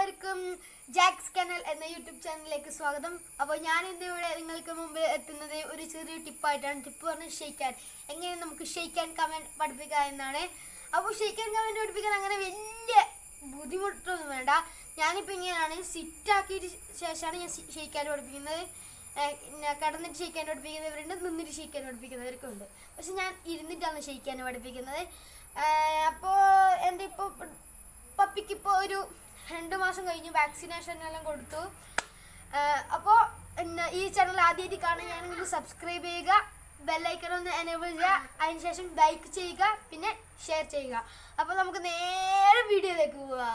എല്ലാവർക്കും ജാക്സ് കനൽ എന്ന യൂട്യൂബ് ചാനലിലേക്ക് സ്വാഗതം അപ്പോൾ ഞാൻ ഇന്ന് ഇവിടെ നിങ്ങൾക്ക് മുമ്പിൽ എത്തുന്നത് ഒരു ചെറിയ ടിപ്പായിട്ടാണ് ടിപ്പ് പറഞ്ഞ് ഷെയ്ക്കാൻ എങ്ങനെ നമുക്ക് ഷെയ്ക്കാൻ കമൻറ്റ് പഠിപ്പിക്കുക എന്നാണ് അപ്പോൾ ഷെയ്ക്കാൻ കമൻറ്റ് പഠിപ്പിക്കാൻ അങ്ങനെ വലിയ ബുദ്ധിമുട്ടൊന്നും വേണ്ട ഞാനിപ്പോൾ ഇങ്ങനെയാണ് സിറ്റ് ആക്കിയിട്ട് ശേഷമാണ് ഞാൻ ഷെയ്ക്കാൻ പഠിപ്പിക്കുന്നത് ഏഹ് പിന്നെ കിടന്നിട്ട് ഷെയ്ക്കാൻ പഠിപ്പിക്കുന്നവരുണ്ട് നിന്നിട്ട് ഷെയ്ക്കാൻ പഠിപ്പിക്കുന്നവർക്കും ഉണ്ട് പക്ഷെ ഞാൻ ഇരുന്നിട്ടാണ് ഷെയ്ക്കാൻ പഠിപ്പിക്കുന്നത് അപ്പോൾ എൻ്റെ ഇപ്പോൾ പപ്പിക്ക് ഇപ്പോൾ ഒരു രണ്ട് മാസം കഴിഞ്ഞു വാക്സിനേഷൻ എല്ലാം കൊടുത്തു അപ്പോൾ പിന്നെ ഈ ചാനൽ ആദ്യമായിട്ട് കാണുകയാണെങ്കിൽ സബ്സ്ക്രൈബ് ചെയ്യുക ബെല്ലൈക്കൺ ഒന്ന് എനേബിൾ ചെയ്യുക അതിനുശേഷം ലൈക്ക് ചെയ്യുക പിന്നെ ഷെയർ ചെയ്യുക അപ്പോൾ നമുക്ക് നേരെ വീഡിയോയിലേക്ക് പോവാം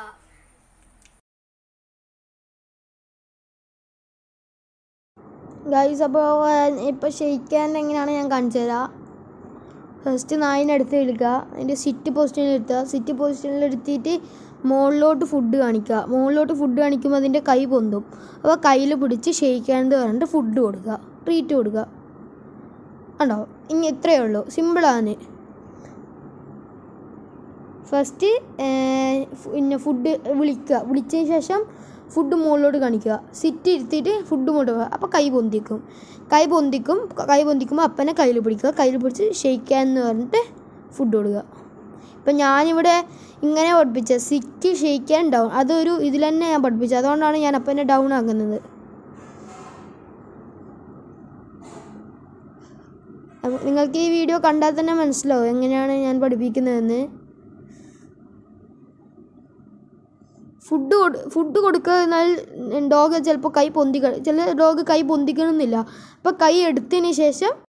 ഗൈസ് അപ്പോൾ ഇപ്പോൾ ഷെയ്ക്കാൻ എങ്ങനെയാണ് ഞാൻ കാണിച്ചു തരാം ഫസ്റ്റ് നായിനെടുത്ത് എടുക്കുക അതിൻ്റെ സിറ്റ് പൊസിഷനിൽ എടുത്തുക സിറ്റ് പൊസിഷനിൽ എടുത്തിട്ട് മുകളിലോട്ട് ഫുഡ് കാണിക്കുക മുകളിലോട്ട് ഫുഡ് കാണിക്കുമ്പോൾ അതിൻ്റെ കൈ പൊന്തും അപ്പോൾ കയ്യിൽ പിടിച്ച് ഷെയ്ക്കാനെന്ന് പറഞ്ഞിട്ട് ഫുഡ് കൊടുക്കുക ട്രീറ്റ് കൊടുക്കുക ഉണ്ടോ ഇനി ഇത്രയേ ഉള്ളൂ സിമ്പിളാണ് ഫസ്റ്റ് പിന്നെ ഫുഡ് വിളിക്കുക വിളിച്ചതിന് ശേഷം ഫുഡ് മുകളിലോട്ട് കാണിക്കുക സിറ്റ് ഇരുത്തിയിട്ട് ഫുഡ് മുകളിൽ അപ്പോൾ കൈ പൊന്തിക്കും കൈ പൊന്തിക്കും കൈ പൊന്തിക്കുമ്പോൾ അപ്പനെ കയ്യിൽ പിടിക്കുക കയ്യിൽ പിടിച്ച് ഷെയ്ക്കാൻ എന്ന് പറഞ്ഞിട്ട് ഫുഡ് കൊടുക്കുക ഇപ്പം ഞാനിവിടെ ഇങ്ങനെ പഠിപ്പിച്ചത് സിറ്റ് ഷെയ്ക്കാൻ ഡൗൺ അതൊരു ഇതിൽ തന്നെ ഞാൻ പഠിപ്പിച്ചത് അതുകൊണ്ടാണ് ഞാൻ അപ്പനെ ഡൗൺ ആക്കുന്നത് അപ്പോൾ നിങ്ങൾക്ക് ഈ വീഡിയോ കണ്ടാൽ തന്നെ മനസ്സിലാവും എങ്ങനെയാണ് ഞാൻ പഠിപ്പിക്കുന്നതെന്ന് ഫുഡ് കൊടു ഫുഡ് കൊടുക്കുക എന്നാൽ ഡോഗ് ചിലപ്പോൾ കൈ പൊന്തി ചില ഡോഗ് കൈ പൊന്തിക്കണമെന്നില്ല അപ്പോൾ കൈ എടുത്തതിന് ശേഷം